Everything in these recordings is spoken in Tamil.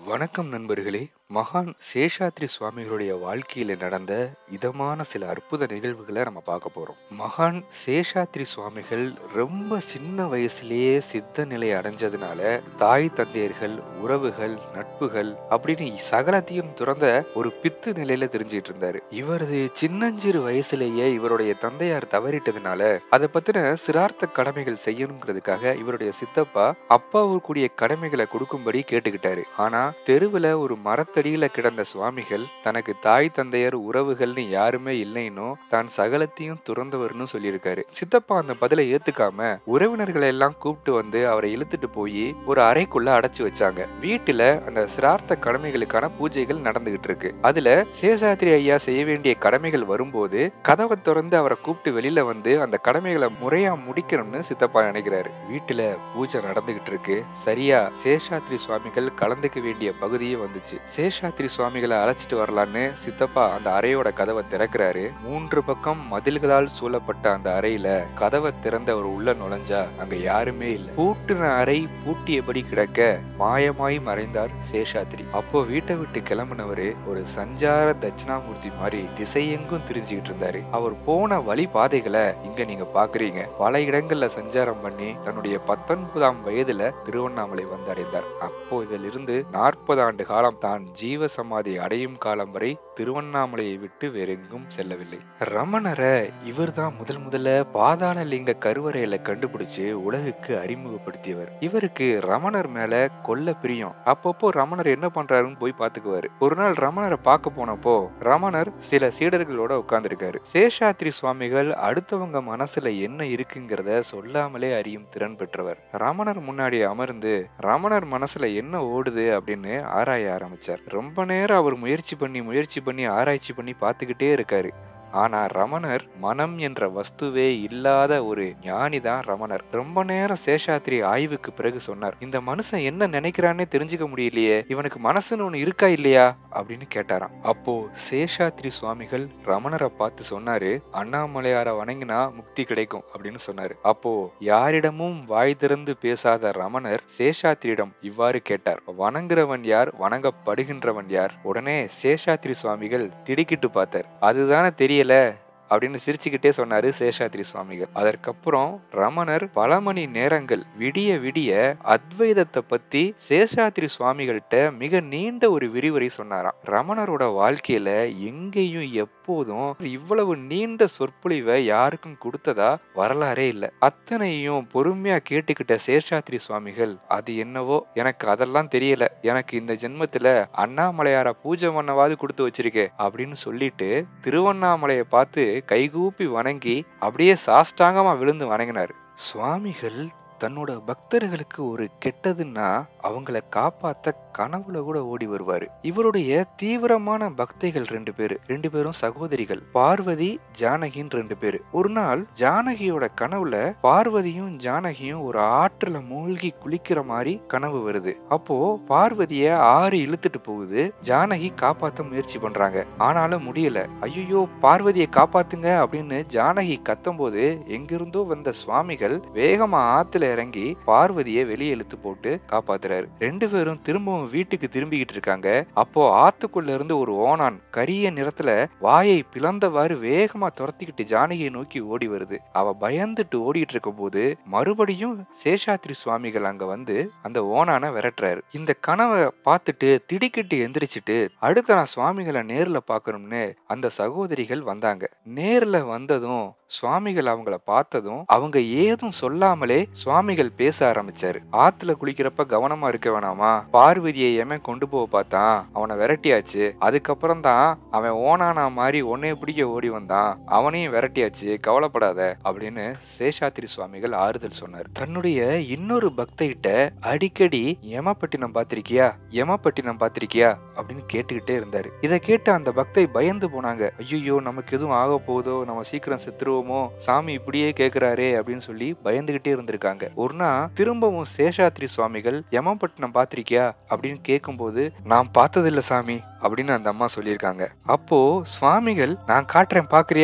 வணக்கம் நண்பர்களே மகான் சேஷாத்ரி சுவாமிகளுடைய வாழ்க்கையில நடந்த இதமான சில அற்புத நிகழ்வுகளை நம்ம பார்க்க போறோம் மகான் சேஷாத்ரி சுவாமிகள் ரொம்ப சின்ன வயசுலயே சித்த நிலை அடைஞ்சதுனால தாய் தந்தையர்கள் உறவுகள் நட்புகள் அப்படின்னு சகலத்தையும் துறந்த ஒரு பித்து நிலையில தெரிஞ்சிட்டு இருந்தாரு இவரது சின்னஞ்சிறு வயசுலேயே இவருடைய தந்தையார் தவறிட்டதுனால அதை பத்தின சிரார்த்த கடமைகள் செய்யணுங்கிறதுக்காக இவருடைய சித்தப்பா அப்பாவுக்குரிய கடமைகளை கொடுக்கும்படி கேட்டுக்கிட்டாரு ஆனா தெருவுல ஒரு மரத்தடியில கிடந்த சுவாமிகள் தனக்கு தாய் தந்தையர் உறவுகள்னு யாருமே இல்லைன்னு தான் சகலத்தையும் துறந்தவர்னு சொல்லியிருக்காரு சித்தப்பா அந்த பதிலை ஏத்துக்காம உறவினர்களை எல்லாம் கூப்பிட்டு வந்து அவரை இழுத்துட்டு போய் ஒரு அறைக்குள்ள அடைச்சு வச்சாங்க வீட்டுல அந்த சிரார்த்த கடமைகளுக்கான பூஜைகள் நடந்துகிட்டு இருக்கு அதுல சேஷாத்ரி ஐயா செய்ய வேண்டிய கடமைகள் வரும்போது கதவை திறந்து அவரை கூப்பிட்டு வெளியில வந்து அந்த கடமைகளை முறையா முடிக்கணும்னு சித்தப்பா நினைக்கிறாரு வீட்டுல பூஜை நடந்துகிட்டு இருக்கு சரியா சேஷாத்ரி சுவாமிகள் கலந்துக்க வேண்டிய பகுதியே வந்துச்சு சேஷாத்ரி சுவாமிகளை அழைச்சிட்டு வரலான்னு சித்தப்பா அந்த அறையோட கதவை திறக்கிறாரு மூன்று பக்கம் மதில்களால் சூழப்பட்ட அந்த அறையில கதவை திறந்து அவர் உள்ள நுழைஞ்சா அங்க யாருமே இல்ல பூட்டின அறை பூட்டியபடி கிடக்க மாயமாய் மறைந்தார் சேஷாத்ரி அப்போ வீட்டை விட்டு கிளம்புனவரு ஒரு சஞ்சார தட்சிணாமூர்த்தி மாதிரி திசையெங்கும் திரிஞ்சுக்கிட்டு இருந்தாரு அவர் போன வழி பாதைகளை இங்க நீங்க பாக்குறீங்க பல இடங்கள்ல சஞ்சாரம் பண்ணி தன்னுடைய பத்தொன்பதாம் வயதுல திருவண்ணாமலை வந்தடைந்தார் அப்போ இதிலிருந்து நாற்பது ஆண்டு காலம் தான் ஜீவ சமாதி அடையும் காலம் வரை திருவண்ணாமலையை விட்டு வேறெங்கும் செல்லவில்லை ரமணரை இவர் தான் முதல் முதல்ல பாதாள லிங்க கருவறையில கண்டுபிடிச்சு உலகுக்கு அறிமுகப்படுத்தியவர் இவருக்கு ரமணர் மேல கொல்ல பிரியம் அப்பப்போ ரமணர் என்ன பண்றாருன்னு போய் பாத்துக்குவாரு ஒரு நாள் ரமணரை பார்க்க போனப்போ ரமணர் சில சீடர்களோட உட்கார்ந்துருக்காரு சேஷாத்ரி சுவாமிகள் அடுத்தவங்க மனசுல என்ன இருக்குங்கிறத சொல்லாமலே அறியும் திறன் பெற்றவர் ரமணர் முன்னாடி அமர்ந்து ரமணர் மனசுல என்ன ஓடுது அப்படின்னு ஆராய ஆரம்பிச்சார் ரொம்ப நேரம் அவர் முயற்சி பண்ணி முயற்சி பண்ணி ஆராய்ச்சி பண்ணி பார்த்துக்கிட்டே இருக்காரு ஆனா ரமணர் மனம் என்ற வஸ்துவே இல்லாத ஒரு ஞானி தான் ரமணர் ரொம்ப நேரம் சேஷாத்ரி ஆய்வுக்கு பிறகு சொன்னார் இந்த மனுஷன் என்ன நினைக்கிறான்னே தெரிஞ்சுக்க முடியலையே இவனுக்கு மனசுன்னு ஒண்ணு இருக்கா இல்லையா அப்படின்னு கேட்டாராம் அப்போ சேஷாத்ரி சுவாமிகள் ரமணரை பார்த்து சொன்னாரு அண்ணாமலையார வணங்கினா முக்தி கிடைக்கும் அப்படின்னு சொன்னாரு அப்போ யாரிடமும் வாய் திறந்து பேசாத ரமணர் சேஷாத்ரியிடம் இவ்வாறு கேட்டார் வணங்குறவன் யார் வணங்கப்படுகின்றவன் யார் உடனே சேஷாத்ரி சுவாமிகள் திடுக்கிட்டு பார்த்தார் அதுதானே தெரியல அப்படின்னு சிரிச்சுக்கிட்டே சொன்னாரு சேஷாத்ரி சுவாமிகள் அதற்கப்புறம் ரமணர் பல மணி நேரங்கள் விடிய விடிய அத்வைதத்தை பத்தி சேஷாத்ரி சுவாமிகள்கிட்ட மிக நீண்ட ஒரு விரிவுரை சொன்னாராம் ரமணரோட வாழ்க்கையில எங்கேயும் எப்போதும் இவ்வளவு நீண்ட சொற்பொழிவை யாருக்கும் கொடுத்ததா வரலாறே இல்லை அத்தனையும் பொறுமையா கேட்டுக்கிட்ட சேஷாத்ரி சுவாமிகள் அது என்னவோ எனக்கு அதெல்லாம் தெரியல எனக்கு இந்த ஜென்மத்துல அண்ணாமலையார பூஜை பண்ணவாது கொடுத்து வச்சிருக்கே அப்படின்னு சொல்லிட்டு திருவண்ணாமலையை பார்த்து கைகூப்பி வணங்கி அப்படியே சாஷ்டாங்கமா விழுந்து வணங்கினார் சுவாமிகள் தன்னோட பக்தர்களுக்கு ஒரு கெட்டதுன்னா அவங்கள காப்பாத்த கனவுல கூட ஓடி வருவாரு இவருடைய தீவிரமான பக்தைகள் ரெண்டு பேரு ரெண்டு பேரும் சகோதரிகள் பார்வதி ஜானகின்னு ரெண்டு பேரு ஒரு நாள் ஜானகியோட கனவுல பார்வதியும் ஜானகியும் ஒரு ஆற்றுல மூழ்கி குளிக்கிற மாதிரி கனவு வருது அப்போ பார்வதிய ஆறு இழுத்துட்டு போகுது ஜானகி காப்பாத்த முயற்சி பண்றாங்க ஆனாலும் முடியல ஐயோ பார்வதியை காப்பாத்துங்க அப்படின்னு ஜானகி கத்தும்போது எங்கிருந்தோ வந்த சுவாமிகள் வேகமா ஆத்துல இறங்கி பார்வதியை வெளியே இழுத்து போட்டு காப்பாத்துறாரு ரெண்டு பேரும் திரும்பவும் வீட்டுக்கு திரும்பிக்கிட்டு இருக்காங்க அப்போ ஆத்துக்குள்ள இருந்து ஒரு ஓனான் கரிய நிறத்துல வாயை பிளந்தவாறு வேகமா துரத்திக்கிட்டு ஜானகியை நோக்கி ஓடி வருது அவ பயந்துட்டு ஓடிட்டு இருக்கும் போது மறுபடியும் சேஷாத்ரி சுவாமிகள் அங்க வந்து அந்த ஓனான விரட்டுறாரு இந்த கனவை பார்த்துட்டு திடுக்கிட்டு எந்திரிச்சிட்டு அடுத்த நான் சுவாமிகளை நேர்ல பார்க்கணும்னு அந்த சகோதரிகள் வந்தாங்க நேர்ல வந்ததும் சுவாமிகள் அவங்கள பார்த்ததும் அவங்க ஏதும் சொல்லாமலே சுவாமிகள் பேச ஆரம்பிச்சாரு ஆத்துல குளிக்கிறப்ப கவனமா இருக்க வேணாமா பார்வதியை எமன் கொண்டு போக பார்த்தான் அவனை விரட்டியாச்சு அதுக்கப்புறம் தான் அவன் ஓனானா மாதிரி உன்னைய பிடிக்க ஓடி வந்தான் அவனையும் விரட்டியாச்சு கவலைப்படாத அப்படின்னு சேஷாத்திரி சுவாமிகள் ஆறுதல் சொன்னார் தன்னுடைய இன்னொரு பக்தைகிட்ட அடிக்கடி யமப்பட்டினம் பார்த்திருக்கியா யமப்பட்டினம் பார்த்திருக்கியா அப்படின்னு கேட்டுக்கிட்டே இருந்தாரு இதை கேட்டு அந்த பக்தை பயந்து போனாங்க ஐயோ நமக்கு எதுவும் ஆக போதோ நம்ம சீக்கிரம் செத்துருவோமோ சாமி இப்படியே கேக்குறாரே அப்படின்னு சொல்லி பயந்துகிட்டே இருந்திருக்காங்க ஒரு நாள் திரும்பவும் சேஷாத்ரி சுவாமிகள் யமப்பட்டினம் பார்த்திருக்கியா அப்படின்னு கேட்கும்போது நான் பார்த்ததில்ல சாமி அப்படின்னு அந்த அம்மா சொல்லியிருக்காங்க அப்போ சுவாமிகள் நான் காட்டுறேன் பாக்குறியா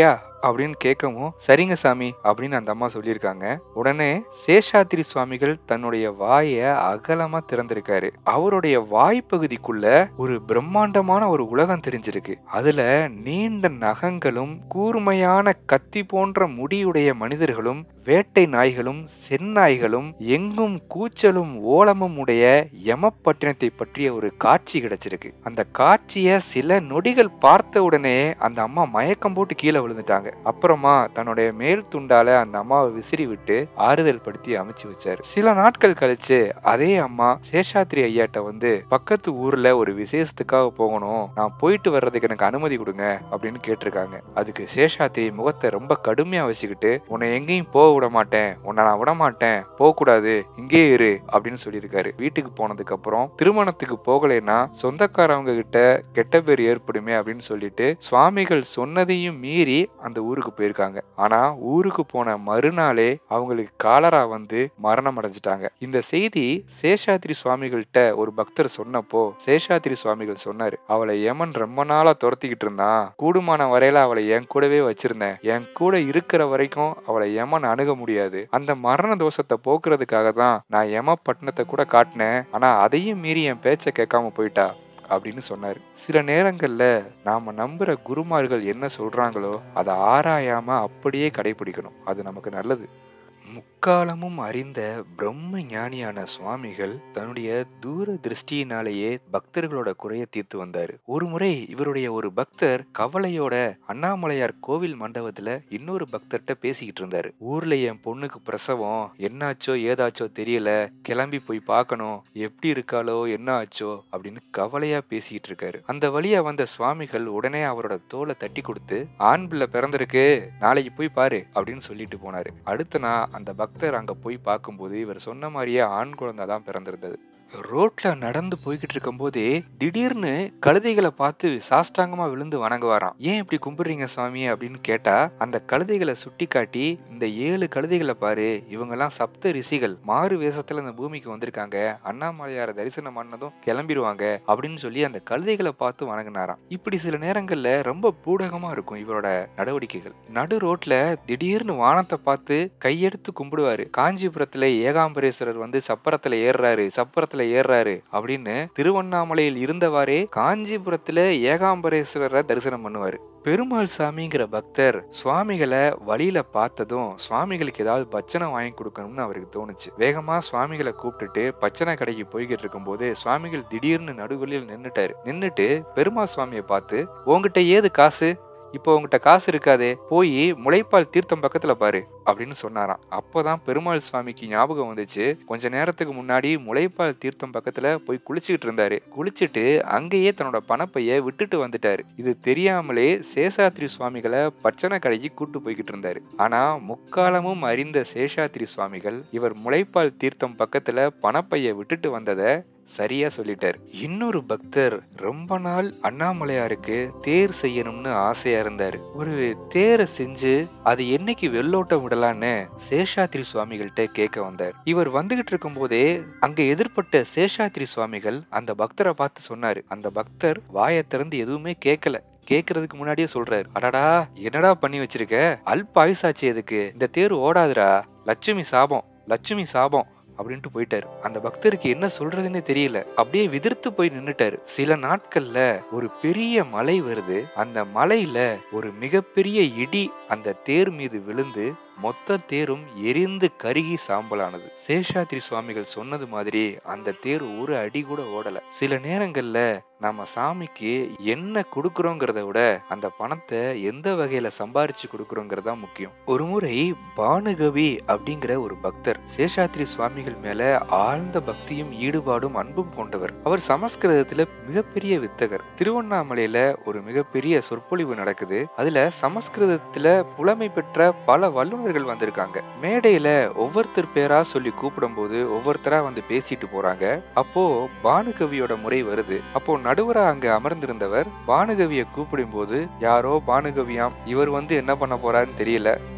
அப்படின்னு கேட்கவும் சரிங்க சாமி அப்படின்னு அந்த அம்மா சொல்லியிருக்காங்க உடனே சேஷாத்திரி சுவாமிகள் தன்னுடைய வாயை அகலமா திறந்திருக்காரு அவருடைய வாய் பகுதிக்குள்ள ஒரு பிரம்மாண்டமான ஒரு உலகம் தெரிஞ்சிருக்கு அதுல நீண்ட நகங்களும் கூர்மையான கத்தி போன்ற முடியுடைய மனிதர்களும் வேட்டை நாய்களும் செந்நாய்களும் எங்கும் கூச்சலும் ஓலமும் உடைய யமப்பட்டினத்தை பற்றிய ஒரு காட்சி கிடைச்சிருக்கு அந்த காட்சிய சில நொடிகள் பார்த்த உடனே அந்த அம்மா மயக்கம் போட்டு கீழே விழுந்துட்டாங்க அப்புறமா தன்னுடைய மேல் துண்டால அந்த அம்மாவை விசிறி விட்டு ஆறுதல் படுத்தி அமைச்சு வச்சாரு சில நாட்கள் கழிச்சு அதே அம்மா சேஷாத்ரி ஐயாட்ட வந்து பக்கத்து ஊர்ல ஒரு விசேஷத்துக்காக போகணும் நான் போயிட்டு வர்றதுக்கு எனக்கு அனுமதி கொடுங்க அப்படின்னு கேட்டிருக்காங்க அதுக்கு சேஷாத்ரி முகத்தை ரொம்ப கடுமையா வச்சுக்கிட்டு உன்னை எங்கேயும் போக விட மாட்டேன் உன்னை நான் விட மாட்டேன் போக கூடாது இங்கே இரு அப்படின்னு சொல்லியிருக்காரு வீட்டுக்கு போனதுக்கு அப்புறம் திருமணத்துக்கு போகலைன்னா சொந்தக்காரவங்க கிட்ட கெட்ட பேர் ஏற்படுமே அப்படின்னு சொல்லிட்டு சுவாமிகள் சொன்னதையும் மீறி அந்த ஊருக்கு போயிருக்காங்க ஆனா ஊருக்கு போன மறுநாளே அவங்களுக்கு காலரா வந்து மரணம் அடைஞ்சிட்டாங்க இந்த செய்தி சேஷாத்ரி சுவாமிகள்கிட்ட ஒரு பக்தர் சொன்னப்போ சேஷாத்ரி சுவாமிகள் சொன்னாரு அவளை யமன் ரொம்ப நாளா துரத்திக்கிட்டு இருந்தான் கூடுமான வரையில அவளை என் கூடவே வச்சிருந்தேன் என் கூட இருக்கிற வரைக்கும் அவளை யமன் அணுக முடியாது அந்த மரண தோஷத்தை போக்குறதுக்காக தான் நான் யம பட்டணத்தை கூட காட்டினேன் ஆனா அதையும் மீறி என் பேச்சை கேட்காம போயிட்டா அப்படின்னு சொன்னார் சில நேரங்கள்ல நாம நம்புற குருமார்கள் என்ன சொல்றாங்களோ அதை ஆராயாம அப்படியே கடைபிடிக்கணும் அது நமக்கு நல்லது முக்காலமும் அறிந்த பிரம்ம ஞானியான சுவாமிகள் தன்னுடைய தூர திருஷ்டியினாலேயே பக்தர்களோட குறைய தீர்த்து வந்தாரு ஒரு முறை இவருடைய ஒரு பக்தர் கவலையோட அண்ணாமலையார் கோவில் மண்டபத்துல இன்னொரு பக்தர்கிட்ட பேசிக்கிட்டு இருந்தாரு ஊர்ல என் பொண்ணுக்கு பிரசவம் என்னாச்சோ ஏதாச்சோ தெரியல கிளம்பி போய் பார்க்கணும் எப்படி இருக்காளோ என்ன ஆச்சோ அப்படின்னு கவலையா பேசிக்கிட்டு இருக்காரு அந்த வழியா வந்த சுவாமிகள் உடனே அவரோட தோலை தட்டி கொடுத்து ஆண் பிள்ளை பிறந்திருக்கு நாளைக்கு போய் பாரு அப்படின்னு சொல்லிட்டு போனாரு அடுத்த நாள் அந்த பக்தர் அங்க போய் பார்க்கும்போது இவர் சொன்ன மாதிரியே ஆண் குழந்தை தான் பிறந்திருந்தது ரோட்ல நடந்து போய்கிட்டு இருக்கும்போதே திடீர்னு கழுதைகளை பார்த்து சாஷ்டாங்கமா விழுந்து வணங்குவாராம் ஏன் இப்படி கும்பிடுறீங்க சுவாமி அப்படின்னு கேட்டா அந்த கழுதைகளை சுட்டி காட்டி இந்த ஏழு கழுதைகளை பாரு இவங்கெல்லாம் சப்த ரிஷிகள் மாறு வேஷத்துல இந்த பூமிக்கு வந்திருக்காங்க அண்ணாமலையார தரிசனம் பண்ணதும் கிளம்பிடுவாங்க அப்படின்னு சொல்லி அந்த கழுதைகளை பார்த்து வணங்கினாராம் இப்படி சில நேரங்கள்ல ரொம்ப பூடகமா இருக்கும் இவரோட நடவடிக்கைகள் நடு ரோட்ல திடீர்னு வானத்தை பார்த்து கையெடுத்து கும்பிடுவாரு காஞ்சிபுரத்துல ஏகாம்பரேஸ்வரர் வந்து சப்பரத்துல ஏறுறாரு சப்பரத்துல ஏறுறாரு அப்படின்னு திருவண்ணாமலையில் இருந்தவாறே காஞ்சிபுரத்துல ஏகாம்பரேஸ்வரரை தரிசனம் பண்ணுவாரு பெருமாள் சாமிங்கிற பக்தர் சுவாமிகளை வழியில பார்த்ததும் சுவாமிகளுக்கு ஏதாவது பச்சனை வாங்கி கொடுக்கணும்னு அவருக்கு தோணுச்சு வேகமா சுவாமிகளை கூப்பிட்டுட்டு பச்சனை கடைக்கு போய்கிட்டு இருக்கும்போது சுவாமிகள் திடீர்னு நடுவழியில் நின்னுட்டாரு நின்னுட்டு பெருமாள் சுவாமியை பார்த்து உங்ககிட்ட ஏது காசு இப்போ உங்ககிட்ட காசு இருக்காதே போய் முளைப்பால் தீர்த்தம் பக்கத்துல பாரு அப்படின்னு சொன்னாராம் அப்போதான் பெருமாள் சுவாமிக்கு ஞாபகம் வந்துச்சு கொஞ்ச நேரத்துக்கு முன்னாடி முளைப்பால் தீர்த்தம் பக்கத்துல போய் குளிச்சுக்கிட்டு இருந்தாரு குளிச்சுட்டு அங்கேயே தன்னோட பணப்பைய விட்டுட்டு வந்துட்டாரு இது தெரியாமலே சேஷாத்ரி சுவாமிகளை பச்சனை கடைக்கு கூட்டு போய்கிட்டு இருந்தாரு ஆனா முக்காலமும் அறிந்த சேஷாத்ரி சுவாமிகள் இவர் முளைப்பால் தீர்த்தம் பக்கத்துல பணப்பைய விட்டுட்டு வந்ததை சரியா சொல்லிட்டார் இன்னொரு பக்தர் ரொம்ப நாள் அண்ணாமலையாருக்கு தேர் செய்யணும்னு ஆசையா இருந்தாரு ஒரு தேரை செஞ்சு அது என்னைக்கு வெள்ளோட்டம் விடலான்னு சேஷாத்ரி சுவாமிகள்கிட்ட கேட்க வந்தார் இவர் வந்துகிட்டு இருக்கும் போதே அங்க எதிர்பட்ட சேஷாத்ரி சுவாமிகள் அந்த பக்தரை பார்த்து சொன்னாரு அந்த பக்தர் வாயை திறந்து எதுவுமே கேட்கல கேக்குறதுக்கு முன்னாடியே சொல்றாரு அடடா என்னடா பண்ணி வச்சிருக்க அல்ப ஆயுசாச்சு எதுக்கு இந்த தேர் ஓடாதுடா லட்சுமி சாபம் லட்சுமி சாபம் அப்படின்ட்டு போயிட்டாரு அந்த பக்தருக்கு என்ன சொல்றதுன்னே தெரியல அப்படியே விதிர்த்து போய் நின்னுட்டாரு சில நாட்கள்ல ஒரு பெரிய மலை வருது அந்த மலையில ஒரு மிகப்பெரிய இடி அந்த தேர் மீது விழுந்து மொத்த தேரும் எரிந்து கருகி சாம்பலானது சேஷாத்ரி சுவாமிகள் சொன்னது மாதிரி அந்த தேர் ஒரு அடி கூட ஓடல சில நேரங்கள்ல நாம சாமிக்கு என்ன கொடுக்கறோங்கிறத விட அந்த பணத்தை எந்த வகையில சம்பாரிச்சு கொடுக்கறோங்கிறது தான் முக்கியம் ஒரு முறை பானுகவி அப்படிங்கிற ஒரு பக்தர் சேஷாத்ரி சுவாமிகள் மேல ஆழ்ந்த பக்தியும் ஈடுபாடும் அன்பும் கொண்டவர் அவர் சமஸ்கிருதத்துல மிகப்பெரிய வித்தகர் திருவண்ணாமலையில ஒரு மிகப்பெரிய சொற்பொழிவு நடக்குது அதுல சமஸ்கிருதத்துல புலமை பெற்ற பல வல்லுநர்கள் வந்திருக்காங்க மேடையில ஒவ்வொருத்தர் பேரா சொல்லி கூப்பிடும்போது ஒவ்வொருத்தரா வந்து பேசிட்டு போறாங்க அப்போ பானுகவியோட முறை வருது அப்போ நடுவரா அங்க அமர்ந்திருந்தவர் பானுகவியை கூப்பிடும் போது யாரோ பானுகவியாம் இவர் வந்து என்ன பண்ண போறாருன்னு தெரியல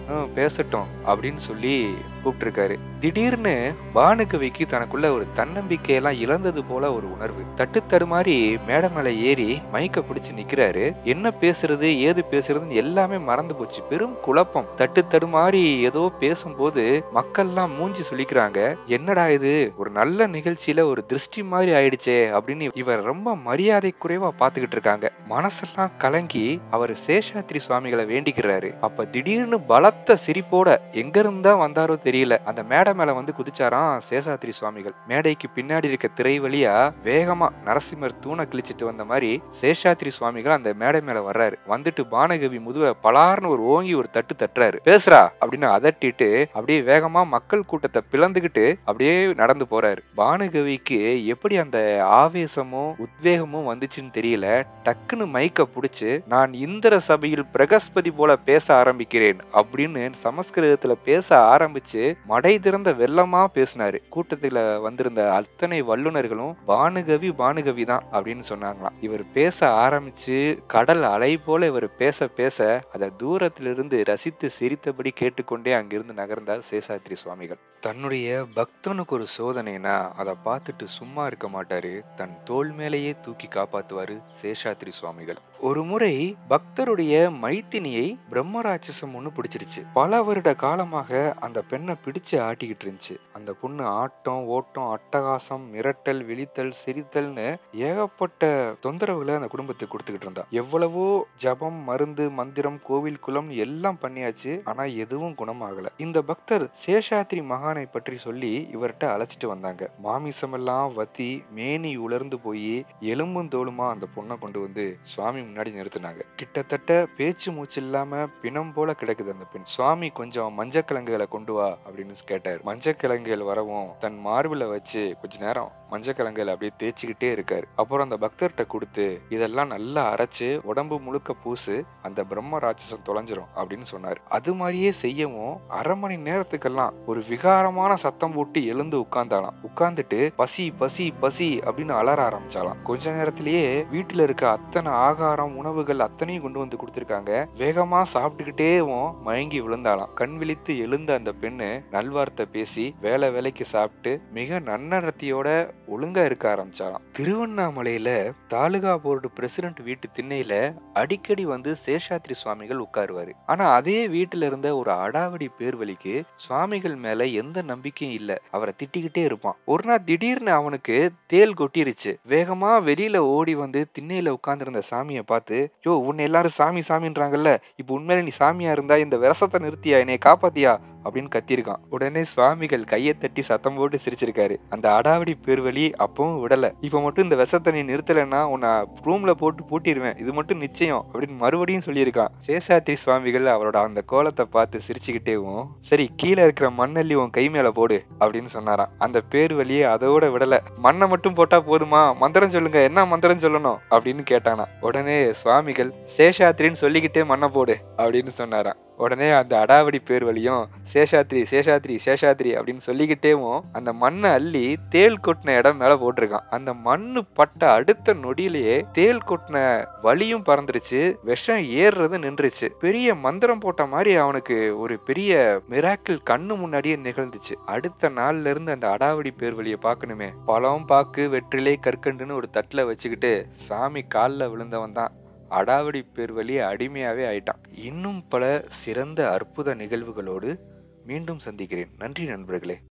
"ம், பேசட்டும் அப்படின்னு சொல்லி கூப்பிட்டிருக்காரு திடீர்னு பானுகவிக்கு தனக்குள்ள ஒரு தன்னம்பிக்கையெல்லாம் இழந்தது போல ஒரு உணர்வு தட்டு தடுமாறி மேடை மேல ஏறி மைக்க பிடிச்சு நிக்கிறாரு என்ன பேசுறது ஏது பேசுறதுன்னு எல்லாமே மறந்து போச்சு பெரும் குழப்பம் தட்டு தடுமாறி ஏதோ பேசும்போது மக்கள்லாம் மூஞ்சி சொல்லிக்கிறாங்க என்னடா இது ஒரு நல்ல நிகழ்ச்சியில ஒரு திருஷ்டி மாதிரி ஆயிடுச்சே அப்படின்னு இவர் ரொம்ப மரியாதை குறைவா பாத்துக்கிட்டு இருக்காங்க மனசெல்லாம் கலங்கி அவர் சேஷாத்ரி சுவாமிகளை வேண்டிக்கிறாரு அப்ப திடீர்னு பலத்த சிரிப்போட எங்க இருந்தா வந்தாரோ தெரியல அந்த மேடை மேல வந்து குதிச்சாராம் சேஷாத்ரி சுவாமிகள் மேடைக்கு பின்னாடி இருக்க திரை வழியா வேகமா நரசிம்மர் தூணை கிழிச்சிட்டு வந்த மாதிரி சேஷாத்ரி சுவாமிகள் அந்த மேடை மேல வர்றாரு வந்துட்டு பானகவி முதுக பலார்னு ஒரு ஓங்கி ஒரு தட்டு தட்டுறாரு பேசுறா அப்படின்னு அதட்டிட்டு அப்படியே வேகமா மக்கள் கூட்டத்தை பிளந்துகிட்டு அப்படியே நடந்து போறாரு பானுகவிக்கு எப்படி அந்த ஆவேசமும் உத்வேகமும் வந்துச்சுன்னு தெரியல டக்குன்னு மைக்க புடிச்சு நான் இந்திர சபையில் பிரகஸ்பதி போல பேச ஆரம்பிக்கிறேன் அப்படின்னு சமஸ்கிருதத்துல பேச ஆரம்பிச்சு மடை திறந்த வெள்ளமா பேசினாரு கூட்டத்துல வந்திருந்த அத்தனை வல்லுனர்களும் பானுகவி பானுகவி தான் அப்படின்னு சொன்னாங்களாம் இவர் பேச ஆரம்பிச்சு கடல் அலை போல இவர் பேச பேச அதை தூரத்திலிருந்து ரசித்து சிரித்தபடி கேட்டுக்கொண்டே அங்கிருந்து நகர்ந்தார் சேஷாத்ரி சுவாமிகள் தன்னுடைய பக்தனுக்கு ஒரு சோதனைனா அதை பார்த்துட்டு சும்மா இருக்க மாட்டாரு தன் தோள் மேலேயே தூக்கி காப்பாத்துவாரு சேஷாத்ரி சுவாமிகள் ஒரு முறை பக்தருடைய மைத்தினியை பிரம்மராட்சசம் ஒண்ணு பிடிச்சிருச்சு பல வருட காலமாக அந்த பெண்ணை பிடிச்சு ஆட்டிக்கிட்டு இருந்துச்சு அந்த பொண்ணு ஆட்டம் ஓட்டம் அட்டகாசம் மிரட்டல் விழித்தல் சிரித்தல்னு ஏகப்பட்ட தொந்தரவுகளை அந்த குடும்பத்துக்கு கொடுத்துக்கிட்டு இருந்தா எவ்வளவோ ஜபம் மருந்து மந்திரம் கோவில் குலம் எல்லாம் பண்ணியாச்சு ஆனா எதுவும் குணமாகல இந்த பக்தர் சேஷாத்ரி மகானை பற்றி சொல்லி இவர்கிட்ட அழைச்சிட்டு வந்தாங்க மாமிசமெல்லாம் வத்தி மேனி உலர்ந்து போய் எலும்பும் தோலுமா அந்த பொண்ணை கொண்டு வந்து சுவாமி முன்னாடி நிறுத்தினாங்க கிட்டத்தட்ட பேச்சு மூச்சு இல்லாம பிணம் போல கிடக்குது அந்த பெண் சுவாமி கொஞ்சம் மஞ்சக்கிழங்குகளை கொண்டு வா அப்படின்னு கேட்டார் மஞ்சக்கிழங்குகள் வரவும் தன் மார்பில வச்சு கொஞ்ச நேரம் மஞ்சக்கிழங்குகளை அப்படியே தேய்ச்சிக்கிட்டே இருக்காரு அப்புறம் அந்த பக்தர்கிட்ட கொடுத்து இதெல்லாம் நல்லா அரைச்சு உடம்பு முழுக்க பூசு அந்த பிரம்ம ராட்சசம் தொலைஞ்சிரும் அப்படின்னு சொன்னார் அது மாதிரியே செய்யவும் அரை மணி நேரத்துக்கெல்லாம் ஒரு விகாரமான சத்தம் போட்டு எழுந்து உட்கார்ந்தாலாம் உட்கார்ந்துட்டு பசி பசி பசி அப்படின்னு அலற ஆரம்பிச்சாலாம் கொஞ்ச நேரத்திலேயே வீட்டுல இருக்க அத்தனை ஆகாரம் உணவுகள் அத்தனையும் கொண்டு வந்து கொடுத்திருக்காங்க வேகமா சாப்பிட்டுக்கிட்டேவும் மயங்கி விழுந்தாலாம் கண் விழித்து எழுந்த அந்த பெண்ணு நல்வார்த்தை பேசி வேலை வேலைக்கு சாப்பிட்டு மிக நன்னடத்தியோட ஒழுங்கா இருக்க ஆரம்பிச்சாலாம் திருவண்ணாமலையில தாலுகா போர்டு பிரசிடென்ட் வீட்டு திண்ணையில அடிக்கடி வந்து சேஷாத்ரி சுவாமிகள் உட்காருவாரு ஆனா அதே வீட்டுல இருந்த ஒரு அடாவடி பேர்வழிக்கு சுவாமிகள் மேல எந்த நம்பிக்கையும் இல்ல அவரை திட்டிக்கிட்டே இருப்பான் ஒரு நாள் திடீர்னு அவனுக்கு தேல் கொட்டிருச்சு வேகமா வெளியில ஓடி வந்து திண்ணையில உட்கார்ந்திருந்த சாமியை பார்த்து யோ உன்னை எல்லாரும் சாமி சாமின்றாங்கல்ல இப்போ உண்மையில நீ சாமியா இருந்தா இந்த விரசத்தை நிறுத்தியா என்னை காப்பாத்தியா அப்படின்னு கத்திருக்கான் உடனே சுவாமிகள் கையை தட்டி சத்தம் போட்டு சிரிச்சிருக்காரு அந்த அடாவடி பேர்வழி அப்பவும் விடல இப்ப மட்டும் இந்த விஷத்தை நீ நிறுத்தலைன்னா உன்னை ரூம்ல போட்டு பூட்டிடுவேன் இது மட்டும் நிச்சயம் அப்படின்னு மறுபடியும் சொல்லியிருக்கான் சேஷாத்ரி சுவாமிகள் அவரோட அந்த கோலத்தை பார்த்து சிரிச்சுக்கிட்டேவும் சரி கீழே இருக்கிற மண்ணள்ளி உன் கை மேல போடு அப்படின்னு சொன்னாராம் அந்த பேர் வழியே அதோட விடல மண்ணை மட்டும் போட்டா போதுமா மந்திரம் சொல்லுங்க என்ன மந்திரம் சொல்லணும் அப்படின்னு கேட்டானா உடனே சுவாமிகள் சேஷாத்ரின்னு சொல்லிக்கிட்டே மண்ணை போடு அப்படின்னு சொன்னாராம் உடனே அந்த அடாவடி பேர் வழியும் சேஷாத்ரி சேஷாத்ரி சேஷாத்ரி அப்படின்னு சொல்லிக்கிட்டேவும் அந்த மண்ணை அள்ளி தேல் கொட்டின இடம் மேல போட்டிருக்கான் அந்த மண்ணு பட்ட அடுத்த நொடியிலேயே தேல் கொட்டின வலியும் பறந்துருச்சு விஷம் ஏறுறது நின்றுச்சு பெரிய மந்திரம் போட்ட மாதிரி அவனுக்கு ஒரு பெரிய மிராக்கிள் கண்ணு முன்னாடியே நிகழ்ந்துச்சு அடுத்த நாள்ல இருந்து அந்த அடாவடி பேர் வழியை பார்க்கணுமே பழம் பாக்கு வெற்றிலை கற்கண்டுன்னு ஒரு தட்டுல வச்சுக்கிட்டு சாமி காலில் விழுந்தவன் தான் அடாவடி பேர் வழி அடிமையாவே ஆயிட்டான் இன்னும் பல சிறந்த அற்புத நிகழ்வுகளோடு மீண்டும் சந்திக்கிறேன் நன்றி நண்பர்களே